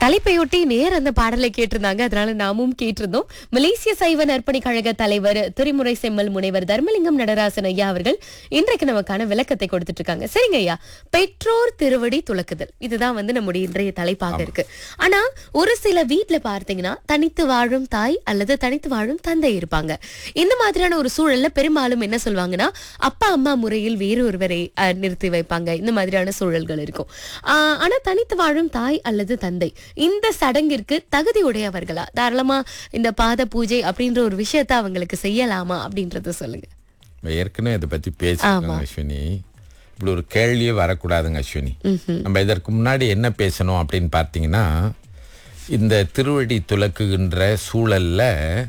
தலைப்பையொட்டி நேர் அந்த பாடலை கேட்டிருந்தாங்க அதனால நாமும் கேட்டிருந்தோம் மலேசிய சைவ நற்பணி கழக தலைவர் துறைமுறை செம்மல் முனைவர் தர்மலிங்கம் நடராசன் ஐயா அவர்கள் இன்றைக்கு நமக்கான விளக்கத்தை கொடுத்துட்டு இருக்காங்க சரிங்க ஐயா பெற்றோர் திருவடி துலக்குதல் இதுதான் வந்து நம்முடைய இன்றைய தலைப்பாக இருக்கு ஆனா ஒரு சில வீட்ல பார்த்தீங்கன்னா தனித்து வாழும் தாய் அல்லது தனித்து வாழும் தந்தை இருப்பாங்க இந்த மாதிரியான ஒரு சூழல்ல பெரும்பாலும் என்ன சொல்லுவாங்கன்னா அப்பா அம்மா முறையில் வேறு ஒருவரை அஹ், நிறுத்தி வைப்பாங்க இந்த மாதிரியான சூழல்கள் இருக்கும் ஆஹ், ஆனா தனித்து வாழும் தாய் அல்லது தந்தை இந்த சடங்கிற்கு தகுதி உடையவர்களா தாராளமா இந்த பாத பூஜை அப்படின்ற ஒரு விஷயத்த அவங்களுக்கு செய்யலாமா அப்படின்றத சொல்லுங்க நம்ம ஏற்கனவே இதை பத்தி பேசிருக்கோம் அஸ்வினி இப்படி ஒரு கேள்வியே வரக்கூடாதுங்க அஸ்வினி நம்ம இதற்கு முன்னாடி என்ன பேசணும் அப்படின்னு பார்த்தீங்கன்னா இந்த திருவடி துலக்குகின்ற சூழல்ல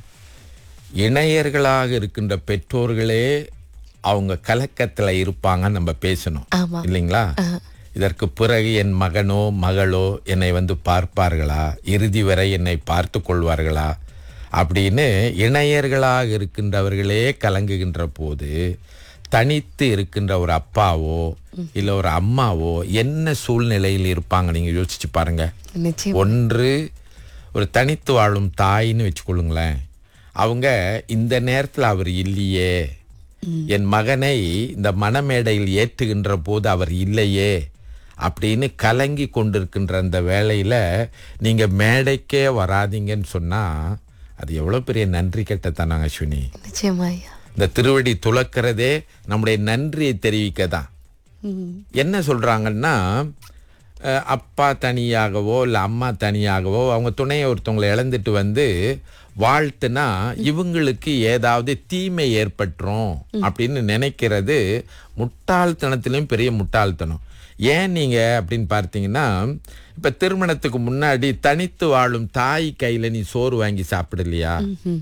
இணையர்களாக இருக்கின்ற பெற்றோர்களே அவங்க கலக்கத்துல இருப்பாங்கன்னு நம்ம பேசணும் ஆமா. இல்லைங்களா இதற்கு பிறகு என் மகனோ மகளோ என்னை வந்து பார்ப்பார்களா இறுதி வரை என்னை பார்த்து கொள்வார்களா அப்படின்னு இணையர்களாக இருக்கின்றவர்களே கலங்குகின்ற போது தனித்து இருக்கின்ற ஒரு அப்பாவோ இல்ல ஒரு அம்மாவோ என்ன சூழ்நிலையில் இருப்பாங்க நீங்க யோசிச்சு பாருங்க நிச்சயம் ஒன்று ஒரு தனித்து வாழும் தாயின்னு வச்சுக்கொள்ளுங்களேன் அவங்க இந்த நேரத்தில் அவர் இல்லையே என் மகனை இந்த மணமேடையில் ஏற்றுகின்ற போது அவர் இல்லையே அப்படின்னு கலங்கி கொண்டிருக்கின்ற அந்த வேளையில நீங்க மேடைக்கே வராதீங்கன்னு சொன்னா அது எவ்வளவு பெரிய நன்றி கெட்டத்தானாங்க அஸ்வினி நிச்சயமா ஐயா இந்த திருவடி துலக்கிறதே நம்முடைய நன்றியை தெரிவிக்க தான் ம். என்ன சொல்றாங்கன்னா அஹ், அப்பா தனியாகவோ இல்லை அம்மா தனியாகவோ அவங்க துணையை ஒருத்தவங்களை இழந்துட்டு வந்து வாழ்த்துனா இவங்களுக்கு ஏதாவது தீமை ஏற்பட்டுரும் அப்படின்னு நினைக்கிறது முட்டாள்தனத்திலையும் பெரிய முட்டாள்தனம் ஏன் நீங்க அப்படின்னு பார்த்தீங்கன்னா இப்ப திருமணத்துக்கு முன்னாடி தனித்து வாழும் தாய் கையில நீ சோறு வாங்கி சாப்பிடலையா ம்ஹும்.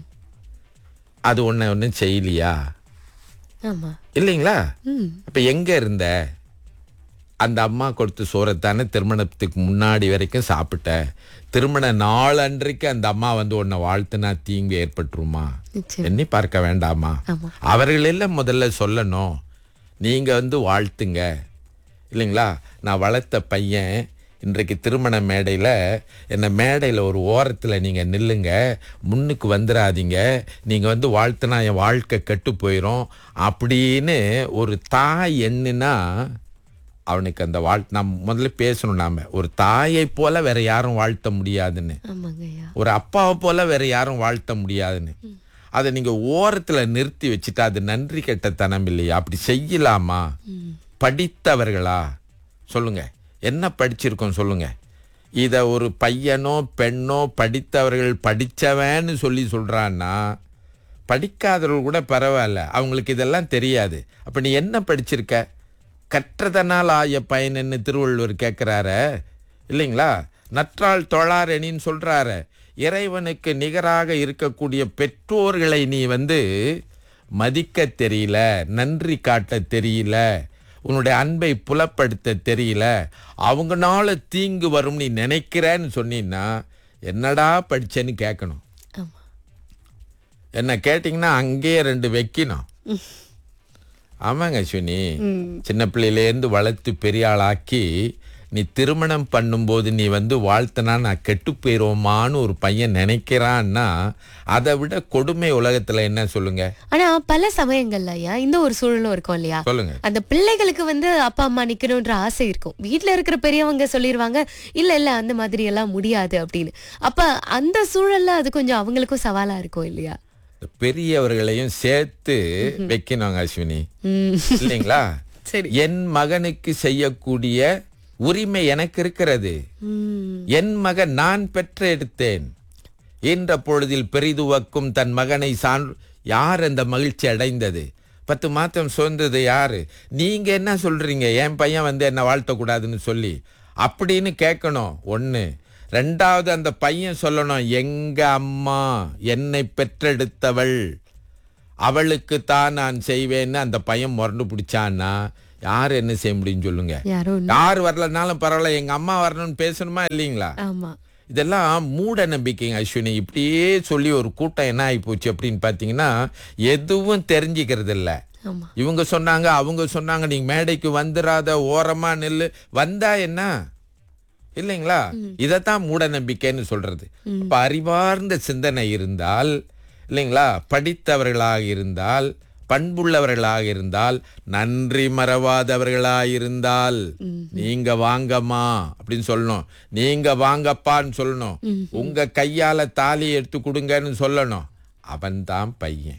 அது ஒண்ணு ஒன்றும் செய்யலையா ஆமா இல்லைங்களா ம் அப்ப எங்க இருந்த அந்த அம்மா கொடுத்த சோறத்தானே திருமணத்துக்கு முன்னாடி வரைக்கும் சாப்பிட்ட திருமண நாள் அன்றைக்கு அந்த அம்மா வந்து உன்னை வாழ்த்துனா தீங்கு ஏற்பட்டுருமா நிச்சயம் எண்ணி பார்க்க வேண்டாமா ஆமா. அவர்கள் எல்லாம் முதல்ல சொல்லணும் நீங்க வந்து வாழ்த்துங்க இல்லைங்களா நான் வளர்த்த பையன் இன்றைக்கு திருமண மேடையில் என்னை மேடையில் ஒரு ஓரத்தில் நீங்கள் நில்லுங்க முன்னுக்கு வந்துடாதீங்க நீங்கள் வந்து வாழ்த்துனா என் வாழ்க்கை கெட்டு போயிடும் அப்படின்னு ஒரு தாய் எண்ணுனா அவனுக்கு அந்த வாழ் நாம் முதல்ல பேசணும் நாம ஒரு தாயை போல வேற யாரும் வாழ்த்த முடியாதுன்னு ஆமாங்க ஐயா ஒரு அப்பாவை போல வேற யாரும் வாழ்த்த முடியாதுன்னு அதை நீங்க ஓரத்துல நிறுத்தி வச்சுட்டா அது நன்றி கெட்டத்தனம் இல்லையா அப்படி செய்யலாமா படித்தவர்களா சொல்லுங்க என்ன படிச்சிருக்கோம் சொல்லுங்க இத ஒரு பையனோ பெண்ணோ படித்தவர்கள் படிச்சவன்னு சொல்லி சொல்றான்னா படிக்காதவர்கள் கூட பரவாயில்ல அவங்களுக்கு இதெல்லாம் தெரியாது அப்ப நீ என்ன படிச்சிருக்க கற்றதனால் ஆய பயனன்னு திருவள்ளுவர் கேட்கிறாரு இல்லைங்களா நற்றால் தொழாரெனின்னு சொல்றாரு இறைவனுக்கு நிகராக இருக்கக்கூடிய பெற்றோர்களை நீ வந்து மதிக்க தெரியல நன்றி காட்ட தெரியல உன்னுடைய அன்பை புலப்படுத்த தெரியல அவங்கனால தீங்கு வரும் நீ நினைக்கிறேன்னு சொன்னீன்னா என்னடா படிச்சேன்னு கேட்கணும் ஆமா என்ன கேட்டிங்கன்னா அங்கேயே ரெண்டு வைக்கணும் ஆமாங்க அஸ்வினி சின்ன பிள்ளையிலேருந்து வளர்த்து பெரிய ஆளாக்கி நீ திருமணம் பண்ணும்போது நீ வந்து வாழ்த்தனா நான் கெட்டு போயிடுவோமான்னு ஒரு பையன் நினைக்கிறான்னா அதை விட கொடுமை உலகத்துல என்ன சொல்லுங்க ஆனா பல சமயங்கள்ல ஐயா இந்த ஒரு சூழலும் இருக்கும் இல்லையா சொல்லுங்க அந்த பிள்ளைகளுக்கு வந்து அப்பா அம்மா நிக்கணும்ன்ற ஆசை இருக்கும் வீட்ல இருக்கிற பெரியவங்க சொல்லிருவாங்க இல்ல இல்ல அந்த மாதிரி எல்லாம் முடியாது அப்படின்னு அப்ப அந்த சூழல்ல அது கொஞ்சம் அவங்களுக்கும் சவாலா இருக்கும் இல்லையா பெரியவர்களையும் சேர்த்து வைக்கணுங்க அஸ்வினி உம் இல்லைங்களா சரி என் மகனுக்கு செய்யக்கூடிய உரிமை எனக்கு இருக்கிறது உம் என் மகன் நான் பெற்ற எடுத்தேன் என்ற பொழுதில் பெரிதுவக்கும் தன் மகனை சான் யார் அந்த மகிழ்ச்சி அடைந்தது பத்து மாதம் சுதந்தது யாரு நீங்க என்ன சொல்றீங்க என் பையன் வந்து என்ன வாழ்த்தக்கூடாதுன்னு சொல்லி அப்படின்னு கேட்கணும் ஒண்ணு ரெண்டாவது அந்த பையன் சொல்லணும் எங்க அம்மா என்னை பெற்றெடுத்தவள் அவளுக்கு தான் நான் செய்வேன்னு அந்த பையன் முரண்டு பிடிச்சான்னா யார் என்ன செய்ய முடியும் சொல்லுங்க யாரோ ஒண்ணு. யார் வரலனாலும் பரவாயில்ல எங்க அம்மா வரணும்னு பேசணுமா இல்லைங்களா ஆமா இதெல்லாம் மூட நம்பிக்கைங்க அஸ்வினி இப்படியே சொல்லி ஒரு கூட்டம் என்ன ஆகி போச்சு அப்படின்னு பார்த்தீங்கன்னா எதுவும் தெரிஞ்சுக்கிறது இல்ல ஆமா இவங்க சொன்னாங்க அவங்க சொன்னாங்க நீங்க மேடைக்கு வந்துடாத ஓரமா நில்லு வந்தா என்ன இல்லைங்களா இதத்தான் மூட நம்பிக்கைன்னு சொல்றது அப்ப அறிவார்ந்த சிந்தனை இருந்தால் இல்லைங்களா படித்தவர்களாக இருந்தால் பண்புள்ளவர்களாக இருந்தால் நன்றி மறவாதவர்களாக இருந்தால் நீங்க வாங்கம்மா அப்படின்னு சொல்லணும் நீங்க வாங்கப்பான்னு சொல்லணும் உங்க கையால தாலி எடுத்து கொடுங்கன்னு சொல்லணும் அவன்தான் பையன்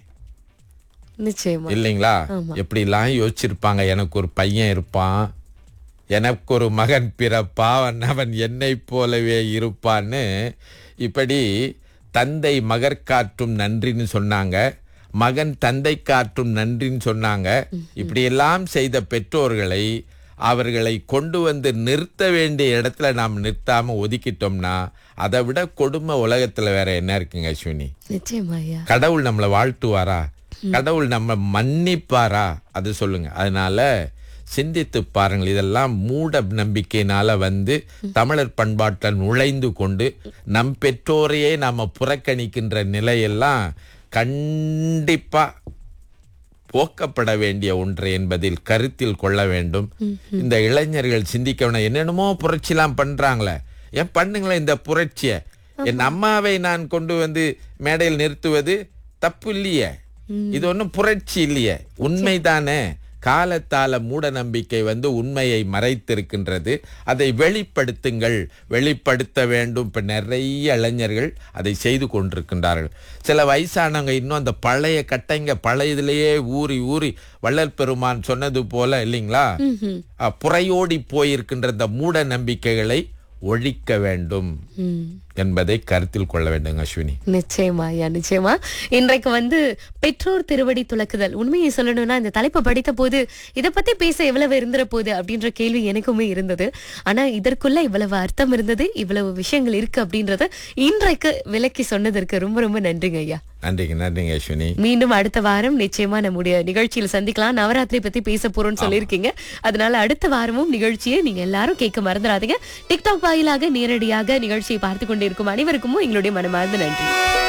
நிச்சயமா இல்லைங்களா எப்படிலாம் யோசிச்சிருப்பாங்க எனக்கு ஒரு பையன் இருப்பான் எனக்கு ஒரு மகன் பிறப்பான் அவன் என்னை போலவே இருப்பான்னு இப்படி தந்தை மகர் காற்றும் நன்றின்னு சொன்னாங்க மகன் தந்தை காற்றும் நன்றின்னு சொன்னாங்க இப்படியெல்லாம் செய்த பெற்றோர்களை அவர்களை கொண்டு வந்து நிறுத்த வேண்டிய இடத்துல நாம் நிறுத்தாம ஒதுக்கிட்டோம்னா அதை விட கொடுமை உலகத்துல வேற என்ன இருக்குங்க அஸ்வினி நிச்சயமா ஐயா கடவுள் நம்மளை வாழ்த்துவாரா கடவுள் நம்ம மன்னிப்பாரா அது சொல்லுங்க அதனால சிந்தித்து பாருங்கள் இதெல்லாம் மூட நம்பிக்கையினால வந்து தமிழர் பண்பாட்டில் நுழைந்து கொண்டு நம் பெற்றோரையே நாம புறக்கணிக்கின்ற நிலையெல்லாம் கண்டிப்பா போக்கப்பட வேண்டிய ஒன்று என்பதில் கருத்தில் கொள்ள வேண்டும் இந்த இளைஞர்கள் சிந்திக்க வேணும் என்னென்னமோ புரட்சிலாம் பண்றாங்களே ஏன் பண்ணுங்களேன் இந்த புரட்சியை என் அம்மாவை நான் கொண்டு வந்து மேடையில் நிறுத்துவது தப்பு இல்லையே இது ஒன்றும் புரட்சி இல்லையே உண்மைதானே காலத்தால மூட நம்பிக்கை வந்து உண்மையை மறைத்திருக்கின்றது அதை வெளிப்படுத்துங்கள் வெளிப்படுத்த வேண்டும் இப்ப நிறைய இளைஞர்கள் அதை செய்து கொண்டிருக்கின்றார்கள் சில வயசானவங்க இன்னும் அந்த பழைய கட்டைங்க பழையதிலேயே ஊறி ஊறி வள்ளல் பெருமான் சொன்னது போல இல்லைங்களா அஹ், புறையோடி போயிருக்கின்ற இந்த மூட நம்பிக்கைகளை ஒழிக்க வேண்டும் ம் என்பதை கருத்தில் கொள்ள வேண்டும் அஸ்வினி நிச்சயமா ஐயா நிச்சயமா இன்றைக்கு வந்து பெற்றோர் திருவடி துலக்குதல் உண்மையை சொல்லணும்னா இந்த தலைப்பை படித்த போது இத பத்தி பேச எவ்வளவு இருந்துற போகுது அப்படின்ற கேள்வி எனக்குமே இருந்தது ஆனா இதற்குள்ள இவ்வளவு அர்த்தம் இருந்தது இவ்வளவு விஷயங்கள் இருக்கு அப்படின்றத இன்றைக்கு விளக்கி சொன்னதற்கு ரொம்ப ரொம்ப நன்றிங்க ஐயா நன்றிங்க நன்றிங்க அஸ்வினி மீண்டும் அடுத்த வாரம் நிச்சயமா நம்முடைய நிகழ்ச்சியில சந்திக்கலாம் நவராத்திரி பத்தி பேச போறோம்னு சொல்லியிருக்கீங்க அதனால அடுத்த வாரமும் நிகழ்ச்சியை நீங்க எல்லாரும் கேட்க மறந்துடாதீங்க டிக்டாக் வாயிலாக நேரடியாக நிகழ்ச்சியை பார்த்து கொண்டிருக்கும் அனைவருக்கும் எங்களுடைய மனமார்ந்த நன்றி